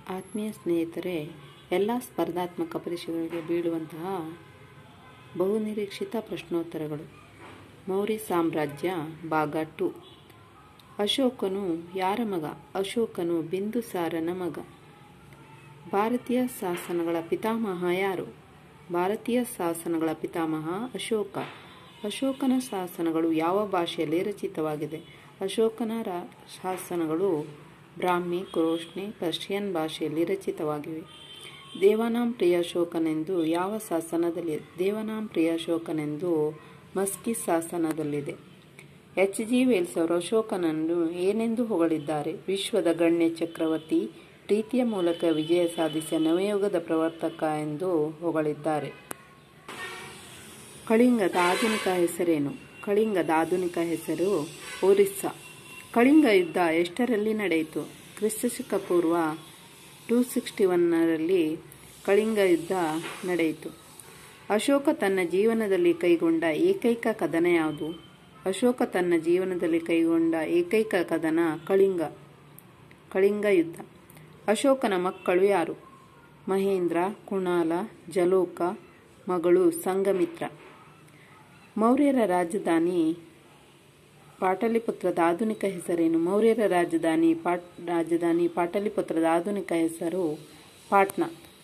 ಆತ್ಮೀಯ ಸ್ನೇಹಿತರೆ ಎಲ್ಲ ಸ್ಪರ್ಧಾತ್ಮಕ ಪರೀಕ್ಷೆಗಳಿಗೆ ಬೀಳುವಂತಹ ಬಹುನಿರೀಕ್ಷಿತ ಪ್ರಶ್ನೋತ್ತರಗಳು ಮೌರ್ಯ ಸಾಮ್ರಾಜ್ಯ ಭಾಗ ಟು ಅಶೋಕನು ಯಾರ ಮಗ ಅಶೋಕನು ಬಿಂದುಸಾರನ ಮಗ ಭಾರತೀಯ ಶಾಸನಗಳ ಪಿತಾಮಹ ಯಾರು ಭಾರತೀಯ ಶಾಸನಗಳ ಪಿತಾಮಹ ಅಶೋಕ ಅಶೋಕನ ಶಾಸನಗಳು ಯಾವ ಭಾಷೆಯಲ್ಲಿ ರಚಿತವಾಗಿದೆ ಅಶೋಕನ ರಾ ಶಾಸನಗಳು ಬ್ರಾಹ್ಮಿ ಕ್ರೋಷ್ಣಿ ಪರ್ಷಿಯನ್ ಭಾಷೆಯಲ್ಲಿ ರಚಿತವಾಗಿವೆ ದೇವಾನಾಂ ಪ್ರಿಯ ಅಶೋಕನೆಂದು ಯಾವ ಶಾಸನದಲ್ಲಿ ದೇವನಾಂ ಪ್ರಿಯ ಅಶೋಕನೆಂದು ಮಸ್ಕಿ ಶಾಸನದಲ್ಲಿದೆ ಎಚ್ ಜಿ ವೇಲ್ಸ್ ಅವರು ಅಶೋಕನನ್ನು ಏನೆಂದು ಹೊಗಳಿದ್ದಾರೆ ವಿಶ್ವದ ಗಣ್ಯ ಚಕ್ರವರ್ತಿ ಪ್ರೀತಿಯ ಮೂಲಕ ವಿಜಯ ಸಾಧಿಸಿದ ನವಯುಗದ ಪ್ರವರ್ತಕ ಎಂದು ಹೊಗಳಿದ್ದಾರೆ ಕಳಿಂಗದ ಆಧುನಿಕ ಹೆಸರೇನು ಕಳಿಂಗದ ಆಧುನಿಕ ಹೆಸರು ಒರಿಸ್ಸಾ ಕಳಿಂಗ ಯುದ್ಧ ಎಷ್ಟರಲ್ಲಿ ನಡೆಯಿತು ಕ್ರಿಸ್ತಶಕ ಪೂರ್ವ ಟೂ ಸಿಕ್ಸ್ಟಿ ಒನ್ನರಲ್ಲಿ ಕಳಿಂಗ ಯುದ್ಧ ನಡೆಯಿತು ಅಶೋಕ ತನ್ನ ಜೀವನದಲ್ಲಿ ಕೈಗೊಂಡ ಏಕೈಕ ಕದನ ಯಾವುದು ಅಶೋಕ ತನ್ನ ಜೀವನದಲ್ಲಿ ಕೈಗೊಂಡ ಏಕೈಕ ಕದನ ಕಳಿಂಗ ಕಳಿಂಗ ಯುದ್ಧ ಅಶೋಕನ ಮಕ್ಕಳು ಯಾರು ಮಹೇಂದ್ರ ಕುಣಾಲ ಜಲೋಕ ಮಗಳು ಸಂಗಮಿತ್ರ ಮೌರ್ಯರ ರಾಜಧಾನಿ ಪಾಟಲಿಪುತ್ರದ ಆಧುನಿಕ ಹೆಸರೇನು ಮೌರ್ಯರ ರಾಜಧಾನಿ ಪಾಟ್ ರಾಜಧಾನಿ ಪಾಟಲಿಪುತ್ರದ ಆಧುನಿಕ ಹೆಸರು ಪಾಟ್ನಾ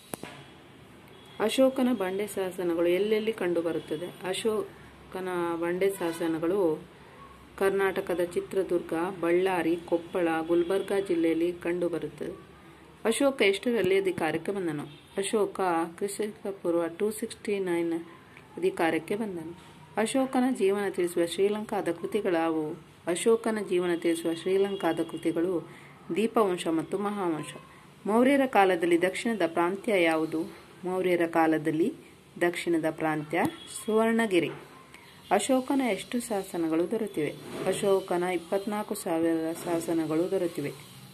ಅಶೋಕನ ಬಂಡೆ ಶಾಸನಗಳು ಎಲ್ಲೆಲ್ಲಿ ಕಂಡುಬರುತ್ತದೆ ಅಶೋಕನ ಬಂಡೆ ಶಾಸನಗಳು ಕರ್ನಾಟಕದ ಚಿತ್ರದುರ್ಗ ಬಳ್ಳಾರಿ ಕೊಪ್ಪಳ ಗುಲ್ಬರ್ಗಾ ಜಿಲ್ಲೆಯಲ್ಲಿ ಕಂಡುಬರುತ್ತದೆ ಅಶೋಕ ಎಷ್ಟರಲ್ಲಿ ಅಧಿಕಾರಕ್ಕೆ ಬಂದನು ಅಶೋಕ ಕ್ರಿಸ್ತ ಪೂರ್ವ ಟೂ ಸಿಕ್ಸ್ಟಿ ನೈನ್ ಅಧಿಕಾರಕ್ಕೆ ಬಂದನು ಅಶೋಕನ ಜೀವನ ತಿಳಿಸುವ ಶ್ರೀಲಂಕಾದ ಕೃತಿಗಳಾವು ಅಶೋಕನ ಜೀವನ ತಿಳಿಸುವ ಶ್ರೀಲಂಕಾದ ಕೃತಿಗಳು ದೀಪವಂಶ ಮತ್ತು ಮಹಾವಂಶ ಮೌರ್ಯರ ಕಾಲದಲ್ಲಿ ದಕ್ಷಿಣದ ಪ್ರಾಂತ್ಯ ಯಾವುದು ಮೌರ್ಯರ ಕಾಲದಲ್ಲಿ ದಕ್ಷಿಣದ ಪ್ರಾಂತ್ಯ ಸುವರ್ಣಗಿರಿ ಅಶೋಕನ ಎಷ್ಟು ಶಾಸನಗಳು ದೊರೆತಿವೆ ಅಶೋಕನ ಇಪ್ಪತ್ನಾಲ್ಕು ಸಾವಿರ ಶಾಸನಗಳು ದೊರೆತಿವೆ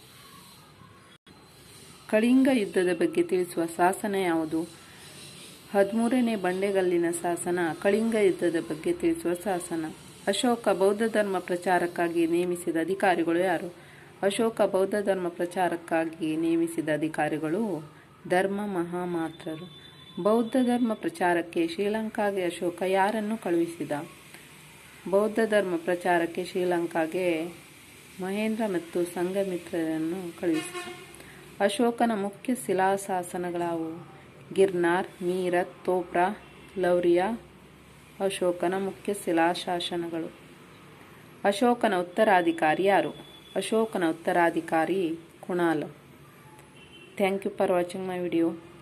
ಕಳಿಂಗ ಯುದ್ಧದ ಬಗ್ಗೆ ತಿಳಿಸುವ ಶಾಸನ ಯಾವುದು ಹದಿಮೂರನೇ ಬಂಡೆಗಲ್ಲಿನ ಶಾಸನ ಕಳಿಂಗ ಯುದ್ಧದ ಬಗ್ಗೆ ತಿಳಿಸುವ ಶಾಸನ ಅಶೋಕ ಬೌದ್ಧ ಧರ್ಮ ಪ್ರಚಾರಕ್ಕಾಗಿ ನೇಮಿಸಿದ ಅಧಿಕಾರಿಗಳು ಯಾರು ಅಶೋಕ ಬೌದ್ಧ ಧರ್ಮ ಪ್ರಚಾರಕ್ಕಾಗಿ ನೇಮಿಸಿದ ಅಧಿಕಾರಿಗಳು ಧರ್ಮ ಮಹಾಮಾತ್ರರು ಬೌದ್ಧ ಧರ್ಮ ಪ್ರಚಾರಕ್ಕೆ ಶ್ರೀಲಂಕಾಗೆ ಅಶೋಕ ಯಾರನ್ನು ಕಳುಹಿಸಿದ ಬೌದ್ಧ ಧರ್ಮ ಪ್ರಚಾರಕ್ಕೆ ಶ್ರೀಲಂಕಾಗೆ ಮಹೇಂದ್ರ ಮತ್ತು ಸಂಘಮಿತ್ರರನ್ನು ಕಳುಹಿಸಿದ ಅಶೋಕನ ಮುಖ್ಯ ಶಿಲಾಶಾಸನಗಳಾವು ಗಿರ್ನಾರ್ ಮೀರತ್ ತೋಪ್ರಾ ಲೌರಿಯಾ ಅಶೋಕನ ಮುಖ್ಯ ಶಿಲಾಶಾಸನಗಳು ಅಶೋಕನ ಉತ್ತರಾಧಿಕಾರಿ ಯಾರು ಅಶೋಕನ ಉತ್ತರಾಧಿಕಾರಿ Kunala thank you for watching my video